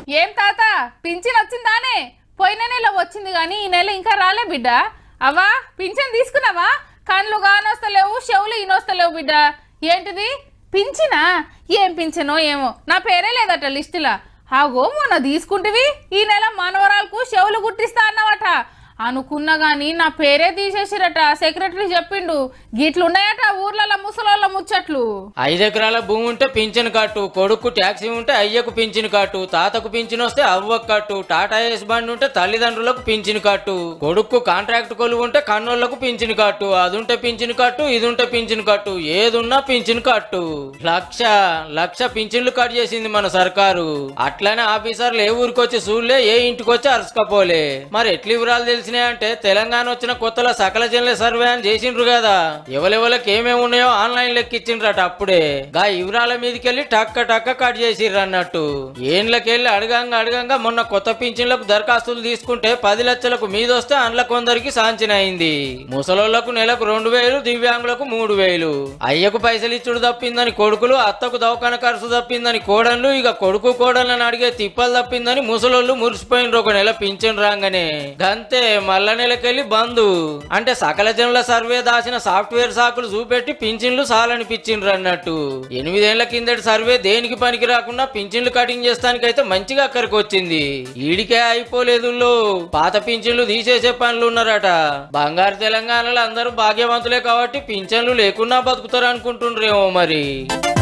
ఏం తాత పింఛన్ వచ్చిందానే పోయిన నెల వచ్చింది కానీ ఈ నెల ఇంకా రాలే బిడ్డ అవ్వా పింఛన్ తీసుకున్నావా కళ్ళు కానొస్తలేవు చెవులు ఇనొస్తలేవు బిడ్డ ఏంటిది పింఛనా ఏం పింఛనో ఏమో నా పేరే లేదట లిస్టులా ఆగో మొన్న తీసుకుంటివి ఈ నెల మనవరాలకు చెవులు గుట్టిస్తా అన్నవట అనుకున్నా గాని నా పేరే తీసేసిరట సెక్రటరీ చెప్పిండు గిట్లున్నాయట ఊర్లలో ముసలోళ్ళ ముచ్చట్లు ఐదు ఎకరాల భూమి ఉంటే పింఛను కట్టు కొడుకు ట్యాక్సీ ఉంటే అయ్యకు పింఛను కట్టు తాతకు పింఛను వస్తే అవ్వకు కట్టు టాటా ఏస్ బండి ఉంటే తల్లిదండ్రులకు పింఛను కట్టు కొడుకు కాంట్రాక్ట్ కొలువు ఉంటే కన్నోళ్లకు పింఛను కట్టు అది ఉంటే పింఛను కట్టు ఇది ఉంటే పింఛను కట్టు ఏదున్నా పింఛను కట్టు లక్ష లక్ష పింఛన్లు కట్ చేసింది మన సర్కారు అట్లనే ఆఫీసర్లు ఏ ఊరికి వచ్చి చూడలే ఏ ఇంటికి వచ్చి అరుచుకపోలే మరి ఎట్ల వివరాలు తెలిసినాయంటే తెలంగాణ వచ్చిన కొత్తలో సకల జిల్లా సర్వే అని చేసిండ్రు కదా ఎవరెవరికి ఏమేమి ఉన్నాయో ఆన్లైన్ లెక్కిచ్చిండ్రట అప్పుడే గా వివరాల మీదకెళ్ళి టక్క టక్క కట్ చేసిర్రు అన్నట్టు ఏండ్లకెళ్ళి అడగంగా అడగంగా మొన్న కొత్త పింఛన్లకు దరఖాస్తులు తీసుకుంటే పది లక్షలకు మీదొస్తే అండ్ల కొందరికి సాంచిన అయింది ముసలోళ్లకు నెలకు రెండు వేలు దివ్యాంగులకు మూడు వేలు అయ్యకు పైసలు ఇచ్చుడు తప్పిందని కొడుకులు అత్తకు దవాఖాన ఖర్చు తప్పిందని కోడళ్ళు ఇక కొడుకు కోడళ్ళని అడిగే తిప్పలు తప్పిందని ముసలోళ్ళు మురిసిపోయినరు ఒక నెల పింఛన్ రాగానే గంతే మల్ల నెలకెళ్ళి బంధు అంటే సకల జనుల సర్వే దాచిన సాఫ్ట్వేర్ సాకులు చూపెట్టి పింఛన్లు సాలనిపించిండ్రు అన్నట్టు ఎనిమిదేళ్ల కిందటి సర్వే దేనికి పనికి రాకుండా పింఛన్లు కటింగ్ చేస్తానికైతే మంచిగా అక్కడికి వచ్చింది ఈడికే అయిపోలేదు పాత పింఛన్లు తీసేసే పనులు ఉన్నారట బంగారు తెలంగాణలో అందరూ భాగ్యవంతులే కాబట్టి పింఛన్లు లేకున్నా బతుకుతారు అనుకుంటుండ్రేమో మరి